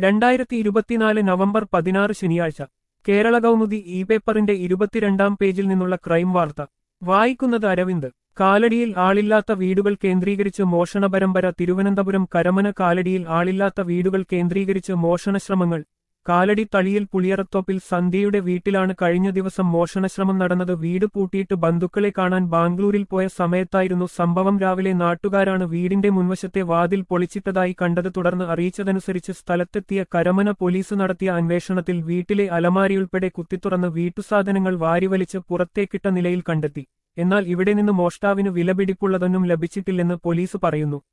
രണ്ടായിരത്തി ഇരുപത്തിനാല് നവംബർ പതിനാറ് ശനിയാഴ്ച കേരള കൗമുദി ഇ പേപ്പറിന്റെ ഇരുപത്തിരണ്ടാം പേജിൽ നിന്നുള്ള ക്രൈം വാർത്ത വായിക്കുന്നത് അരവിന്ദ് കാലടിയിൽ ആളില്ലാത്ത വീടുകൾ കേന്ദ്രീകരിച്ച് മോഷണ പരമ്പര തിരുവനന്തപുരം കരമന കാലടിയിൽ ആളില്ലാത്ത വീടുകൾ കേന്ദ്രീകരിച്ച് മോഷണശ്രമങ്ങൾ കാലടി തളിയിൽ പുളിയറത്തോപ്പിൽ സന്ധ്യയുടെ വീട്ടിലാണ് കഴിഞ്ഞ ദിവസം മോഷണശ്രമം നടന്നത് വീട് പൂട്ടിയിട്ട് ബന്ധുക്കളെ കാണാൻ ബാംഗ്ലൂരിൽ പോയ സമയത്തായിരുന്നു സംഭവം രാവിലെ നാട്ടുകാരാണ് വീടിന്റെ മുൻവശത്തെ വാതിൽ പൊളിച്ചിട്ടതായി കണ്ടത് തുടർന്ന് അറിയിച്ചതനുസരിച്ച് സ്ഥലത്തെത്തിയ കരമന പോലീസ് നടത്തിയ അന്വേഷണത്തിൽ വീട്ടിലെ അലമാരിയുൾപ്പെടെ കുത്തിത്തുറന്ന് വീട്ടുസാധനങ്ങൾ വാരിവലിച്ച് പുറത്തേക്കിട്ട നിലയിൽ കണ്ടെത്തി എന്നാൽ ഇവിടെ നിന്ന് മോഷ്ടാവിന് വിലപിടിപ്പുള്ളതൊന്നും ലഭിച്ചിട്ടില്ലെന്ന് പോലീസ് പറയുന്നു